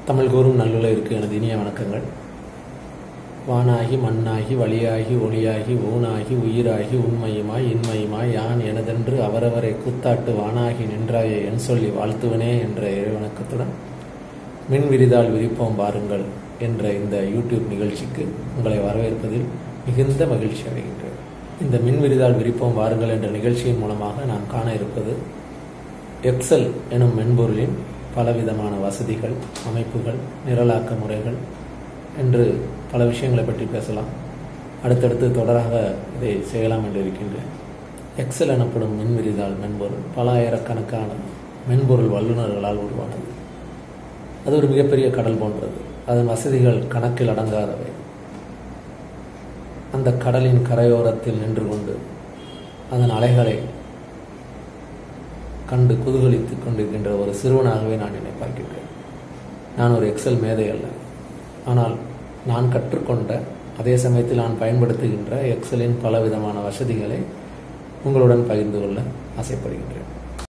தமிழ் கூறும் நல்லுலகிற்கு எனது இனிய வணக்கங்கள் வானாகி மண்ணாகி வழியாகி ஒளியாகி ஊனாகி உயிராகி உண்மையுமாய் இன்மையுமாய் யான் எனதென்று அவரவரை கூத்தாட்டு வானாகி நின்றாயே என் சொல்லி வாழ்த்துவனே என்ற இறைவணக்கத்துடன் மின் விரிதால் விரிப்போம் பாருங்கள் என்ற இந்த யூடியூப் நிகழ்ச்சிக்கு உங்களை வரவேற்பதில் மிகுந்த மகிழ்ச்சி அடைகின்றேன் இந்த மின் விரிதால் விரிப்போம் வாருங்கள் என்ற நிகழ்ச்சியின் மூலமாக நாம் காண இருப்பது எக்ஸல் எனும் மென்பொருளின் பலவிதமான வசதிகள் அமைப்புகள் நிரலாக்க முறைகள் என்று பல விஷயங்களை பற்றி பேசலாம் அடுத்தடுத்து தொடராக இதை செய்யலாம் என்று இருக்கின்றேன் எக்ஸல் எனப்படும் மின்விரிதாள் மென்பொருள் பல ஆயிரக்கணக்கான மென்பொருள் வல்லுநர்களால் உருவானது அது ஒரு மிகப்பெரிய கடல் போன்றது அதன் வசதிகள் கணக்கில் அடங்காதவை அந்த கடலின் கரையோரத்தில் நின்று கொண்டு அதன் அலைகளை கண்டு குதூகலித்துக் கொண்டிருக்கின்ற ஒரு சிறுவனாகவே நான் என்னை பார்க்கின்றேன் நான் ஒரு எக்ஸல் மேதை அல்ல ஆனால் நான் கற்றுக்கொண்ட அதே சமயத்தில் நான் பயன்படுத்துகின்ற எக்ஸலின் பல விதமான வசதிகளை உங்களுடன் பகிர்ந்து கொள்ள ஆசைப்படுகின்றேன்